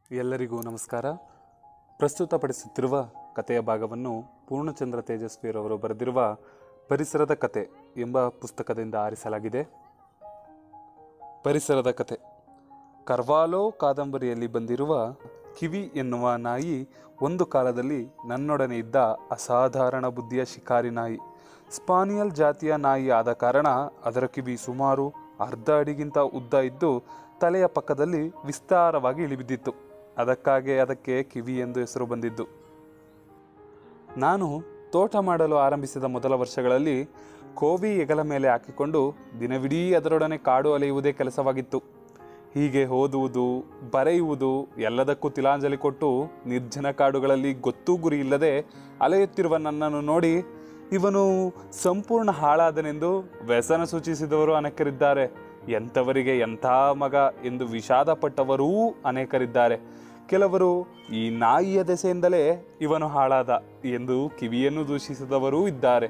ಎಲ್ಲರಿಗೂ ನಮಸ್ಕಾರ ಪ್ರಸ್ತುತಪಡಿಸುತ್ತಿರುವ ಕಥೆಯ ಭಾಗವನ್ನು ಪೂರ್ಣಚಂದ್ರ ತೇಜಸ್ವಿರವರು ಬರೆದಿರುವ ಪರಿಸರದ ಕತೆ ಎಂಬ ಪುಸ್ತಕದಿಂದ ಆರಿಸಲಾಗಿದೆ ಪರಿಸರದ ಕತೆ ಕರ್ವಾಲೋ ಕಾದಂಬರಿಯಲ್ಲಿ ಬಂದಿರುವ ಕಿವಿ ಎನ್ನುವ ನಾಯಿ ಒಂದು ಕಾಲದಲ್ಲಿ ನನ್ನೊಡನೆ ಇದ್ದ ಅಸಾಧಾರಣ ಬುದ್ಧಿಯ ಶಿಕಾರಿ ನಾಯಿ ಸ್ಪಾನಿಯಲ್ ಜಾತಿಯ ನಾಯಿ ಆದ ಕಾರಣ ಅದರ ಕಿವಿ ಸುಮಾರು ಅರ್ಧ ಅಡಿಗಿಂತ ಉದ್ದ ಇದ್ದು ತಲೆಯ ಪಕ್ಕದಲ್ಲಿ ವಿಸ್ತಾರವಾಗಿ ಇಳಿಬಿದ್ದಿತ್ತು ಅದಕ್ಕಾಗಿ ಅದಕ್ಕೆ ಕಿವಿ ಎಂದು ಹೆಸರು ಬಂದಿದ್ದು ನಾನು ತೋಟ ಮಾಡಲು ಆರಂಭಿಸಿದ ಮೊದಲ ವರ್ಷಗಳಲ್ಲಿ ಕೋವಿ ಹೆಗಲ ಮೇಲೆ ಹಾಕಿಕೊಂಡು ದಿನವಿಡೀ ಅದರೊಡನೆ ಕಾಡು ಅಲೆಯುವುದೇ ಕೆಲಸವಾಗಿತ್ತು ಹೀಗೆ ಓದುವುದು ಬರೆಯುವುದು ಎಲ್ಲದಕ್ಕೂ ತಿಲಾಂಜಲಿ ಕೊಟ್ಟು ನಿರ್ಜನ ಕಾಡುಗಳಲ್ಲಿ ಗೊತ್ತೂ ಗುರಿ ಇಲ್ಲದೆ ಅಲೆಯುತ್ತಿರುವ ನನ್ನನ್ನು ನೋಡಿ ಇವನು ಸಂಪೂರ್ಣ ಹಾಳಾದನೆಂದು ವ್ಯಸನ ಸೂಚಿಸಿದವರು ಅನೇಕರಿದ್ದಾರೆ ಎಂಥವರಿಗೆ ಎಂಥ ಮಗ ಎಂದು ವಿಷಾದಪಟ್ಟವರೂ ಅನೇಕರಿದ್ದಾರೆ ಕೆಲವರು ಈ ನಾಯಿಯ ದೆಸೆಯಿಂದಲೇ ಇವನು ಹಾಳಾದ ಎಂದು ಕಿವಿಯನ್ನು ದೂಷಿಸಿದವರೂ ಇದ್ದಾರೆ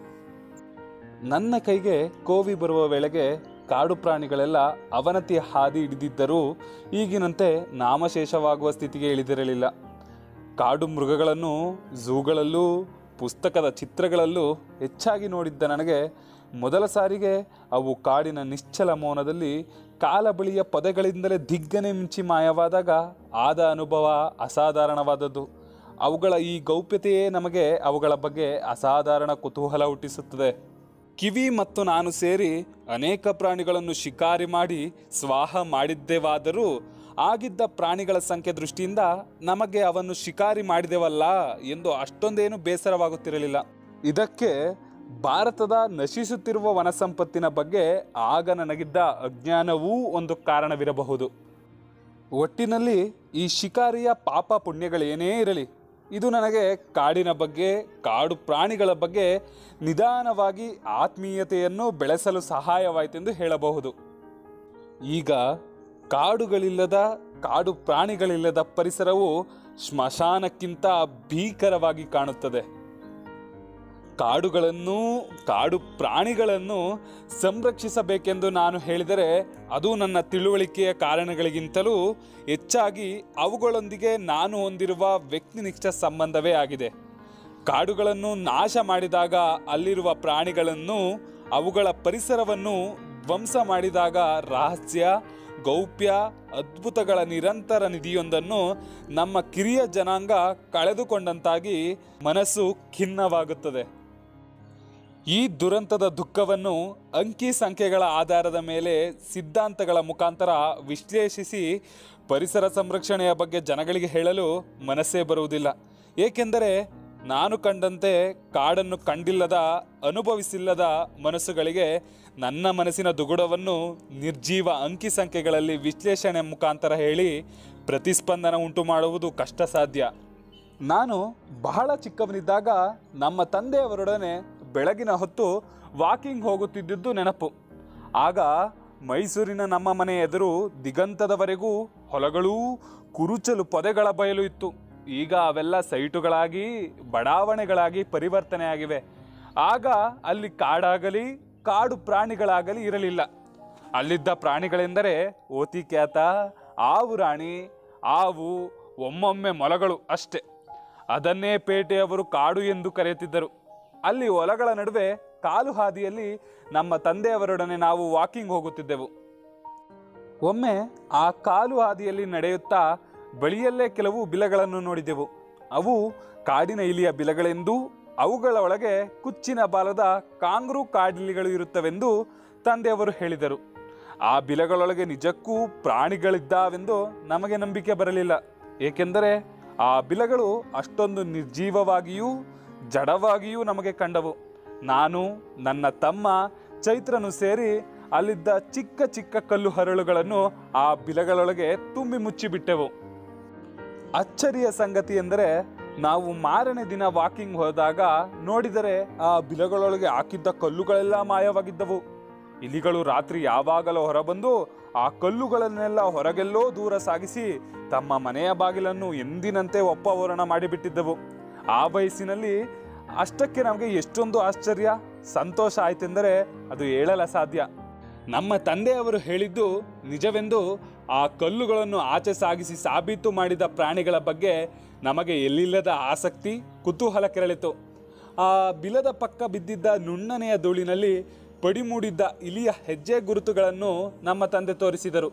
ನನ್ನ ಕೈಗೆ ಕೋವಿ ಬರುವ ವೇಳೆಗೆ ಕಾಡು ಪ್ರಾಣಿಗಳೆಲ್ಲ ಅವನತಿಯ ಹಾದಿ ಹಿಡಿದಿದ್ದರೂ ಈಗಿನಂತೆ ನಾಮಶೇಷವಾಗುವ ಸ್ಥಿತಿಗೆ ಇಳಿದಿರಲಿಲ್ಲ ಕಾಡು ಮೃಗಗಳನ್ನು ಝೂಗಳಲ್ಲೂ ಪುಸ್ತಕದ ಚಿತ್ರಗಳಲ್ಲೂ ಹೆಚ್ಚಾಗಿ ನೋಡಿದ್ದ ನನಗೆ ಮೊದಲ ಸಾರಿಗೆ ಅವು ಕಾಡಿನ ನಿಶ್ಚಲ ಮೌನದಲ್ಲಿ ಕಾಲ ಬಳಿಯ ಪದಗಳಿಂದಲೇ ದಿಗ್ಗನೆ ಮಿಂಚಿ ಮಾಯವಾದಾಗ ಆದ ಅನುಭವ ಅಸಾಧಾರಣವಾದದ್ದು ಅವುಗಳ ಈ ಗೌಪ್ಯತೆಯೇ ನಮಗೆ ಅವುಗಳ ಬಗ್ಗೆ ಅಸಾಧಾರಣ ಕುತೂಹಲ ಹುಟ್ಟಿಸುತ್ತದೆ ಕಿವಿ ಮತ್ತು ನಾನು ಸೇರಿ ಅನೇಕ ಪ್ರಾಣಿಗಳನ್ನು ಶಿಕಾರಿ ಮಾಡಿ ಸ್ವಾಹ ಮಾಡಿದ್ದೆವಾದರೂ ಆಗಿದ್ದ ಪ್ರಾಣಿಗಳ ಸಂಖ್ಯೆ ದೃಷ್ಟಿಯಿಂದ ನಮಗೆ ಅವನ್ನು ಶಿಕಾರಿ ಮಾಡಿದೆವಲ್ಲ ಎಂದು ಅಷ್ಟೊಂದೇನು ಬೇಸರವಾಗುತ್ತಿರಲಿಲ್ಲ ಇದಕ್ಕೆ ಭಾರತದ ನಶಿಸುತ್ತಿರುವ ವನಸಂಪತ್ತಿನ ಬಗ್ಗೆ ಆಗ ನನಗಿದ್ದ ಅಜ್ಞಾನವೂ ಒಂದು ಕಾರಣವಿರಬಹುದು ಒಟ್ಟಿನಲ್ಲಿ ಈ ಶಿಕಾರಿಯ ಪಾಪ ಪುಣ್ಯಗಳೇನೇ ಇರಲಿ ಇದು ನನಗೆ ಕಾಡಿನ ಬಗ್ಗೆ ಕಾಡು ಪ್ರಾಣಿಗಳ ಬಗ್ಗೆ ನಿಧಾನವಾಗಿ ಆತ್ಮೀಯತೆಯನ್ನು ಬೆಳೆಸಲು ಸಹಾಯವಾಯಿತೆಂದು ಹೇಳಬಹುದು ಈಗ ಕಾಡುಗಳಿಲ್ಲದ ಕಾಡು ಪ್ರಾಣಿಗಳಿಲ್ಲದ ಪರಿಸರವು ಸ್ಮಶಾನಕ್ಕಿಂತ ಭೀಕರವಾಗಿ ಕಾಣುತ್ತದೆ ಕಾಡುಗಳನ್ನು ಕಾಡು ಪ್ರಾಣಿಗಳನ್ನು ಸಂರಕ್ಷಿಸಬೇಕೆಂದು ನಾನು ಹೇಳಿದರೆ ಅದು ನನ್ನ ತಿಳುವಳಿಕೆಯ ಕಾರಣಗಳಿಗಿಂತಲೂ ಹೆಚ್ಚಾಗಿ ಅವುಗಳೊಂದಿಗೆ ನಾನು ಹೊಂದಿರುವ ವ್ಯಕ್ತಿನಿಷ್ಠ ಸಂಬಂಧವೇ ಆಗಿದೆ ಕಾಡುಗಳನ್ನು ನಾಶ ಮಾಡಿದಾಗ ಅಲ್ಲಿರುವ ಪ್ರಾಣಿಗಳನ್ನು ಅವುಗಳ ಪರಿಸರವನ್ನು ಧ್ವಂಸ ಮಾಡಿದಾಗ ರಹಸ್ಯ ಗೌಪ್ಯ ಅದ್ಭುತಗಳ ನಿರಂತರ ನಿಧಿಯೊಂದನ್ನು ನಮ್ಮ ಕಿರಿಯ ಜನಾಂಗ ಕಳೆದುಕೊಂಡಂತಾಗಿ ಮನಸ್ಸು ಖಿನ್ನವಾಗುತ್ತದೆ ಈ ದುರಂತದ ದುಃಖವನ್ನು ಅಂಕಿ ಸಂಖ್ಯೆಗಳ ಆಧಾರದ ಮೇಲೆ ಸಿದ್ಧಾಂತಗಳ ಮುಖಾಂತರ ವಿಶ್ಲೇಷಿಸಿ ಪರಿಸರ ಸಂರಕ್ಷಣೆಯ ಬಗ್ಗೆ ಜನಗಳಿಗೆ ಹೇಳಲು ಮನಸ್ಸೇ ಬರುವುದಿಲ್ಲ ಏಕೆಂದರೆ ನಾನು ಕಂಡಂತೆ ಕಾಡನ್ನು ಕಂಡಿಲ್ಲದ ಅನುಭವಿಸಿಲ್ಲದ ಮನಸ್ಸುಗಳಿಗೆ ನನ್ನ ಮನಸ್ಸಿನ ದುಗುಡವನ್ನು ನಿರ್ಜೀವ ಅಂಕಿ ಸಂಖ್ಯೆಗಳಲ್ಲಿ ವಿಶ್ಲೇಷಣೆ ಮುಖಾಂತರ ಹೇಳಿ ಪ್ರತಿಸ್ಪಂದನ ಉಂಟು ಮಾಡುವುದು ಕಷ್ಟ ಸಾಧ್ಯ ನಾನು ಬಹಳ ಚಿಕ್ಕವನಿದ್ದಾಗ ನಮ್ಮ ತಂದೆಯವರೊಡನೆ ಬೆಳಗಿನ ಹೊತ್ತು ವಾಕಿಂಗ್ ಹೋಗುತ್ತಿದ್ದುದು ನೆನಪು ಆಗ ಮೈಸೂರಿನ ನಮ್ಮ ಮನೆ ಎದುರು ದಿಗಂತದವರೆಗೂ ಹೊಲಗಳೂ ಕುರುಚಲು ಪೊದೆಗಳ ಬಯಲು ಇತ್ತು ಈಗ ಅವೆಲ್ಲ ಸೈಟುಗಳಾಗಿ ಬಡಾವಣೆಗಳಾಗಿ ಪರಿವರ್ತನೆಯಾಗಿವೆ ಆಗ ಅಲ್ಲಿ ಕಾಡಾಗಲಿ ಕಾಡು ಪ್ರಾಣಿಗಳಾಗಲಿ ಇರಲಿಲ್ಲ ಅಲ್ಲಿದ್ದ ಪ್ರಾಣಿಗಳೆಂದರೆ ಓತಿಕ್ಯಾತ ಆವು ರಾಣಿ ಆವು ಒಮ್ಮೊಮ್ಮೆ ಮೊಲಗಳು ಅಷ್ಟೆ ಅದನ್ನೇ ಪೇಟೆಯವರು ಕಾಡು ಎಂದು ಕರೆಯುತ್ತಿದ್ದರು ಅಲ್ಲಿ ಹೊಲಗಳ ನಡುವೆ ಕಾಲು ಹಾದಿಯಲ್ಲಿ ನಮ್ಮ ತಂದೆಯವರೊಡನೆ ನಾವು ವಾಕಿಂಗ್ ಹೋಗುತ್ತಿದ್ದೆವು ಒಮ್ಮೆ ಆ ಕಾಲು ಹಾದಿಯಲ್ಲಿ ನಡೆಯುತ್ತಾ ಬಳಿಯಲ್ಲೇ ಕೆಲವು ಬಿಲಗಳನ್ನು ನೋಡಿದೆವು ಅವು ಕಾಡಿನ ಇಲಿಯ ಬಿಲಗಳೆಂದೂ ಅವುಗಳ ಒಳಗೆ ಕುಚ್ಚಿನ ಬಾಲದ ಕಾಂಗ್ರೂ ಕಾಡಿಲಿಗಳು ಇರುತ್ತವೆಂದು ತಂದೆಯವರು ಹೇಳಿದರು ಆ ಬಿಲಗಳೊಳಗೆ ನಿಜಕ್ಕೂ ಪ್ರಾಣಿಗಳಿದ್ದಾವೆಂದು ನಮಗೆ ನಂಬಿಕೆ ಬರಲಿಲ್ಲ ಏಕೆಂದರೆ ಆ ಬಿಲಗಳು ಅಷ್ಟೊಂದು ನಿರ್ಜೀವವಾಗಿಯೂ ಜಡವಾಗಿಯೂ ನಮಗೆ ಕಂಡವು ನಾನು ನನ್ನ ತಮ್ಮ ಚೈತ್ರನು ಸೇರಿ ಅಲ್ಲಿದ್ದ ಚಿಕ್ಕ ಚಿಕ್ಕ ಕಲ್ಲು ಹರಳುಗಳನ್ನು ಆ ಬಿಲಗಳೊಳಗೆ ತುಂಬಿ ಮುಚ್ಚಿಬಿಟ್ಟೆವು ಅಚ್ಚರಿಯ ಸಂಗತಿ ಎಂದರೆ ನಾವು ಮಾರನೇ ದಿನ ವಾಕಿಂಗ್ ಹೋದಾಗ ನೋಡಿದರೆ ಆ ಬಿಲಗಳೊಳಗೆ ಹಾಕಿದ್ದ ಕಲ್ಲುಗಳೆಲ್ಲ ಮಾಯವಾಗಿದ್ದವು ಇಲಿಗಳು ರಾತ್ರಿ ಯಾವಾಗಲೂ ಹೊರಬಂದು ಆ ಕಲ್ಲುಗಳನ್ನೆಲ್ಲ ಹೊರಗೆಲ್ಲೋ ದೂರ ಸಾಗಿಸಿ ತಮ್ಮ ಮನೆಯ ಬಾಗಿಲನ್ನು ಎಂದಿನಂತೆ ಒಪ್ಪವರಣ ಮಾಡಿಬಿಟ್ಟಿದ್ದವು ಆ ವಯಸ್ಸಿನಲ್ಲಿ ಅಷ್ಟಕ್ಕೆ ನಮಗೆ ಎಷ್ಟೊಂದು ಆಶ್ಚರ್ಯ ಸಂತೋಷ ಆಯ್ತೆಂದರೆ ಅದು ಹೇಳಲ ಸಾಧ್ಯ ನಮ್ಮ ತಂದೆಯವರು ಹೇಳಿದ್ದು ನಿಜವೆಂದು ಆ ಕಲ್ಲುಗಳನ್ನು ಆಚೆ ಸಾಗಿಸಿ ಸಾಬೀತು ಮಾಡಿದ ಪ್ರಾಣಿಗಳ ಬಗ್ಗೆ ನಮಗೆ ಎಲ್ಲಿಲ್ಲದ ಆಸಕ್ತಿ ಕುತೂಹಲ ಕೆರಳಿತು ಆ ಬಿಲದ ಪಕ್ಕ ಬಿದ್ದಿದ್ದ ನುಣ್ಣನೆಯ ಧೂಳಿನಲ್ಲಿ ಪಡಿಮೂಡಿದ್ದ ಇಲಿಯ ಹೆಜ್ಜೆ ಗುರುತುಗಳನ್ನು ನಮ್ಮ ತಂದೆ ತೋರಿಸಿದರು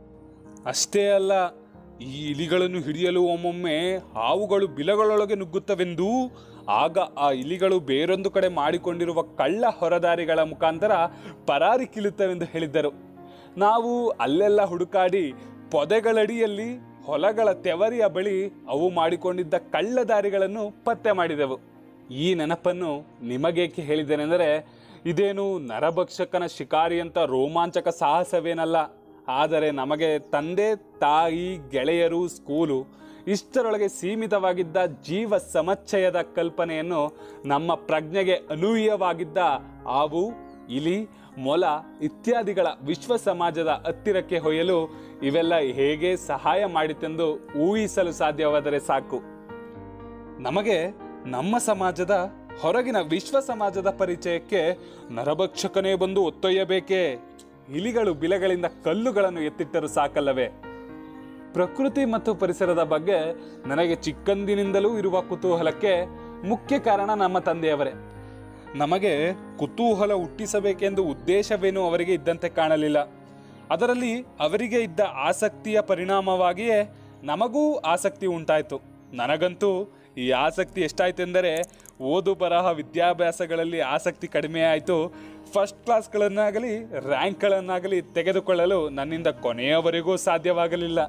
ಅಷ್ಟೇ ಅಲ್ಲ ಈ ಇಲಿಗಳನ್ನು ಹಿಡಿಯಲು ಒಮ್ಮೊಮ್ಮೆ ಹಾವುಗಳು ಬಿಲಗಳೊಳಗೆ ನುಗ್ಗುತ್ತವೆಂದೂ ಆಗ ಆ ಇಲಿಗಳು ಬೇರೊಂದು ಕಡೆ ಮಾಡಿಕೊಂಡಿರುವ ಕಳ್ಳ ಹೊರದಾರಿಗಳ ಮುಖಾಂತರ ಪರಾರಿ ಕಿಲುತ್ತವೆಂದು ಹೇಳಿದ್ದರು ನಾವು ಅಲ್ಲೆಲ್ಲ ಹುಡುಕಾಡಿ ಪೊದೆಗಳಡಿಯಲ್ಲಿ ಹೊಲಗಳ ತೆವರಿಯ ಬಳಿ ಅವು ಮಾಡಿಕೊಂಡಿದ್ದ ಕಳ್ಳ ದಾರಿಗಳನ್ನು ಪತ್ತೆ ಮಾಡಿದೆವು ಈ ನೆನಪನ್ನು ನಿಮಗೇಕೆ ಹೇಳಿದ್ದೇನೆಂದರೆ ಇದೇನು ನರಭಕ್ಷಕನ ಶಿಕಾರಿ ಅಂತ ರೋಮಾಂಚಕ ಸಾಹಸವೇನಲ್ಲ ಆದರೆ ನಮಗೆ ತಂದೆ ತಾಯಿ ಗೆಳೆಯರು ಸ್ಕೂಲು ಇಷ್ಟರೊಳಗೆ ಸೀಮಿತವಾಗಿದ್ದ ಜೀವ ಸಮಚ್ಚಯದ ಕಲ್ಪನೆಯನ್ನು ನಮ್ಮ ಪ್ರಜ್ಞೆಗೆ ಅನೂಹ್ಯವಾಗಿದ್ದ ಆವು ಇಲಿ ಮೊಲ ಇತ್ಯಾದಿಗಳ ವಿಶ್ವ ಸಮಾಜದ ಹತ್ತಿರಕ್ಕೆ ಹೊಯ್ಯಲು ಇವೆಲ್ಲ ಹೇಗೆ ಸಹಾಯ ಮಾಡಿತೆಂದು ಊಹಿಸಲು ಸಾಧ್ಯವಾದರೆ ಸಾಕು ನಮಗೆ ನಮ್ಮ ಸಮಾಜದ ಹೊರಗಿನ ವಿಶ್ವ ಸಮಾಜದ ಪರಿಚಯಕ್ಕೆ ನರಭಕ್ಷಕನೇ ಬಂದು ಒತ್ತೊಯ್ಯಬೇಕೇ ಇಲಿಗಳು ಬಿಲೆಗಳಿಂದ ಕಲ್ಲುಗಳನ್ನು ಎತ್ತಿಟ್ಟರು ಸಾಕಲ್ಲವೇ ಪ್ರಕೃತಿ ಮತ್ತು ಪರಿಸರದ ಬಗ್ಗೆ ನನಗೆ ಚಿಕ್ಕಂದಿನಿಂದಲೂ ಇರುವ ಕುತೂಹಲಕ್ಕೆ ಮುಖ್ಯ ಕಾರಣ ನಮ್ಮ ತಂದೆಯವರೇ ನಮಗೆ ಕುತೂಹಲ ಹುಟ್ಟಿಸಬೇಕೆಂದು ಉದ್ದೇಶವೇನೂ ಅವರಿಗೆ ಇದ್ದಂತೆ ಕಾಣಲಿಲ್ಲ ಅದರಲ್ಲಿ ಅವರಿಗೆ ಇದ್ದ ಆಸಕ್ತಿಯ ಪರಿಣಾಮವಾಗಿಯೇ ನಮಗೂ ಆಸಕ್ತಿ ಉಂಟಾಯಿತು ನನಗಂತೂ ಈ ಆಸಕ್ತಿ ಎಷ್ಟಾಯ್ತೆಂದರೆ ಓದು ಬರಹ ವಿದ್ಯಾಭ್ಯಾಸಗಳಲ್ಲಿ ಆಸಕ್ತಿ ಕಡಿಮೆ ಆಯಿತು ಫಸ್ಟ್ ಕ್ಲಾಸ್ಗಳನ್ನಾಗಲಿ ರ್ಯಾಂಕ್ಗಳನ್ನಾಗಲಿ ತೆಗೆದುಕೊಳ್ಳಲು ನನ್ನಿಂದ ಕೊನೆಯವರೆಗೂ ಸಾಧ್ಯವಾಗಲಿಲ್ಲ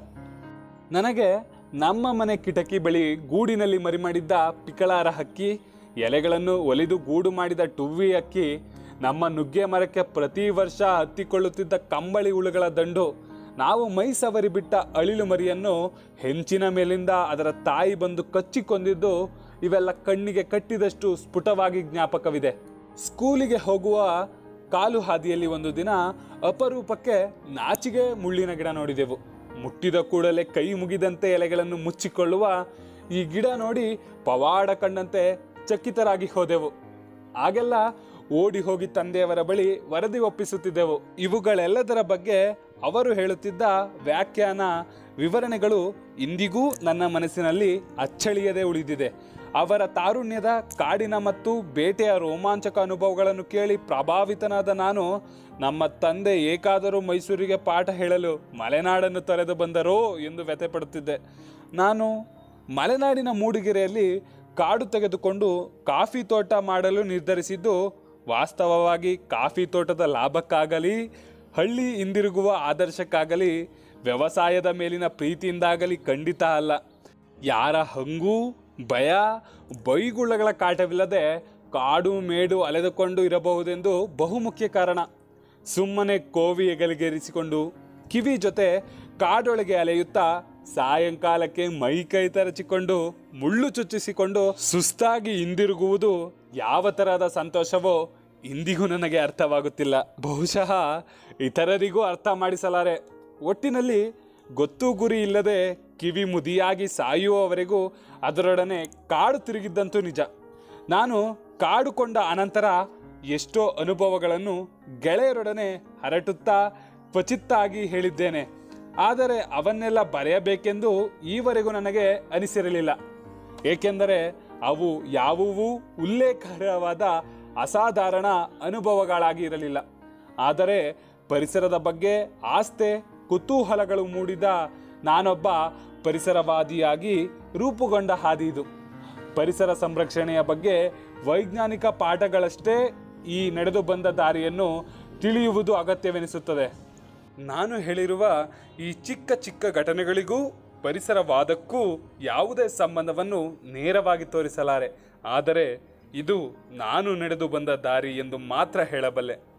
ನನಗೆ ನಮ್ಮ ಮನೆ ಕಿಟಕಿ ಬಳಿ ಗೂಡಿನಲ್ಲಿ ಮರಿಮಾಡಿದ್ದ ಪಿಕಳಾರ ಹಕ್ಕಿ ಎಲೆಗಳನ್ನು ಒಲಿದು ಗೂಡು ಮಾಡಿದ ಟುವ್ವಿ ಹಕ್ಕಿ ನಮ್ಮ ನುಗ್ಗೆ ಮರಕ್ಕೆ ಪ್ರತಿ ವರ್ಷ ಹತ್ತಿಕೊಳ್ಳುತ್ತಿದ್ದ ಕಂಬಳಿ ಹುಳುಗಳ ದಂಡು ನಾವು ಮೈ ಸವರಿ ಬಿಟ್ಟ ಅಳಿಲು ಮರಿಯನ್ನು ಹೆಂಚಿನ ಮೇಲಿಂದ ಅದರ ತಾಯಿ ಬಂದು ಕಚ್ಚಿಕೊಂದಿದ್ದು ಇವೆಲ್ಲ ಕಣ್ಣಿಗೆ ಕಟ್ಟಿದಷ್ಟು ಸ್ಫುಟವಾಗಿ ಜ್ಞಾಪಕವಿದೆ ಸ್ಕೂಲಿಗೆ ಹೋಗುವ ಕಾಲು ಹಾದಿಯಲ್ಲಿ ಒಂದು ದಿನ ಅಪರೂಪಕ್ಕೆ ನಾಚಿಗೆ ಮುಳ್ಳಿನ ಗಿಡ ನೋಡಿದೆವು ಮುಟ್ಟಿದ ಕೂಡಲೇ ಕೈ ಮುಗಿದಂತೆ ಎಲೆಗಳನ್ನು ಮುಚ್ಚಿಕೊಳ್ಳುವ ಈ ಗಿಡ ನೋಡಿ ಪವಾಡ ಕಂಡಂತೆ ಚಕಿತರಾಗಿ ಹೋದೆವು ಆಗೆಲ್ಲ ಓಡಿ ಹೋಗಿ ತಂದೆಯವರ ಬಳಿ ವರದಿ ಒಪ್ಪಿಸುತ್ತಿದ್ದೆವು ಇವುಗಳೆಲ್ಲದರ ಬಗ್ಗೆ ಅವರು ಹೇಳುತ್ತಿದ್ದ ವ್ಯಾಖ್ಯಾನ ವಿವರಣೆಗಳು ಇಂದಿಗೂ ನನ್ನ ಮನಸ್ಸಿನಲ್ಲಿ ಅಚ್ಚಳಿಯದೆ ಉಳಿದಿದೆ ಅವರ ತಾರುಣ್ಯದ ಕಾಡಿನ ಮತ್ತು ಬೇಟೆಯ ರೋಮಾಂಚಕ ಅನುಭವಗಳನ್ನು ಕೇಳಿ ಪ್ರಭಾವಿತನಾದ ನಾನು ನಮ್ಮ ತಂದೆ ಏಕಾದರೂ ಮೈಸೂರಿಗೆ ಪಾಠ ಹೇಳಲು ಮಲೆನಾಡನ್ನು ತೊರೆದು ಬಂದರೋ ಎಂದು ವ್ಯಥೆಪಡುತ್ತಿದ್ದೆ ನಾನು ಮಲೆನಾಡಿನ ಮೂಡಿಗೆರೆಯಲ್ಲಿ ಕಾಡು ತೆಗೆದುಕೊಂಡು ಕಾಫಿ ತೋಟ ಮಾಡಲು ನಿರ್ಧರಿಸಿದ್ದು ವಾಸ್ತವವಾಗಿ ಕಾಫಿ ತೋಟದ ಲಾಭಕ್ಕಾಗಲಿ ಹಳ್ಳಿ ಹಿಂದಿರುಗುವ ಆದರ್ಶಕ್ಕಾಗಲಿ ವ್ಯವಸಾಯದ ಮೇಲಿನ ಪ್ರೀತಿಯಿಂದಾಗಲಿ ಖಂಡಿತ ಅಲ್ಲ ಯಾರ ಹಂಗೂ ಭಯ ಬೈಗುಳ್ಳಗಳ ಕಾಟವಿಲ್ಲದೆ ಕಾಡು ಮೇಡು ಅಲೆದುಕೊಂಡು ಇರಬಹುದೆಂದು ಬಹುಮುಖ್ಯ ಕಾರಣ ಸುಮ್ಮನೆ ಕೋವಿ ಹೆಗಲಿಗೇರಿಸಿಕೊಂಡು ಕಿವಿ ಜೊತೆ ಕಾಡೊಳಗೆ ಅಲೆಯುತ್ತಾ ಸಾಯಂಕಾಲಕ್ಕೆ ಮೈ ಕೈ ತರಚಿಕೊಂಡು ಮುಳ್ಳು ಚುಚ್ಚಿಸಿಕೊಂಡು ಸುಸ್ತಾಗಿ ಹಿಂದಿರುಗುವುದು ಯಾವ ತರಹದ ಸಂತೋಷವೋ ಇಂದಿಗೂ ನನಗೆ ಅರ್ಥವಾಗುತ್ತಿಲ್ಲ ಬಹುಶಃ ಇತರರಿಗೂ ಅರ್ಥ ಮಾಡಿಸಲಾರೆ ಒಟ್ಟಿನಲ್ಲಿ ಗೊತ್ತು ಗುರಿ ಇಲ್ಲದೆ ಕಿವಿ ಮುದಿಯಾಗಿ ಸಾಯುವವರೆಗೂ ಅದರೊಡನೆ ಕಾಡು ತಿರುಗಿದ್ದಂತೂ ನಿಜ ನಾನು ಕಾಡುಕೊಂಡ ಅನಂತರ ಎಷ್ಟೋ ಅನುಭವಗಳನ್ನು ಗೆಳೆಯರೊಡನೆ ಹರಟುತ್ತಾ ಕ್ವಚಿತ್ತಾಗಿ ಹೇಳಿದ್ದೇನೆ ಆದರೆ ಅವನ್ನೆಲ್ಲ ಬರೆಯಬೇಕೆಂದು ಈವರೆಗೂ ನನಗೆ ಅನಿಸಿರಲಿಲ್ಲ ಏಕೆಂದರೆ ಅವು ಯಾವುವೂ ಉಲ್ಲೇಖವಾದ ಅಸಾಧಾರಣ ಅನುಭವಗಳಾಗಿ ಇರಲಿಲ್ಲ ಆದರೆ ಪರಿಸರದ ಬಗ್ಗೆ ಆಸ್ತೆ ಕುತೂಹಲಗಳು ಮೂಡಿದ ನಾನೊಬ್ಬ ಪರಿಸರವಾದಿಯಾಗಿ ರೂಪುಗೊಂಡ ಹಾದಿ ಇದು ಪರಿಸರ ಸಂರಕ್ಷಣೆಯ ಬಗ್ಗೆ ವೈಜ್ಞಾನಿಕ ಪಾಠಗಳಷ್ಟೇ ಈ ನಡೆದು ಬಂದ ದಾರಿಯನ್ನು ತಿಳಿಯುವುದು ಅಗತ್ಯವೆನಿಸುತ್ತದೆ ನಾನು ಹೇಳಿರುವ ಈ ಚಿಕ್ಕ ಚಿಕ್ಕ ಘಟನೆಗಳಿಗೂ ಪರಿಸರವಾದಕ್ಕೂ ಯಾವುದೇ ಸಂಬಂಧವನ್ನು ನೇರವಾಗಿ ತೋರಿಸಲಾರೆ ಆದರೆ ಇದು ನಾನು ನಡೆದು ಬಂದ ದಾರಿ ಎಂದು ಮಾತ್ರ ಹೇಳಬಲ್ಲೆ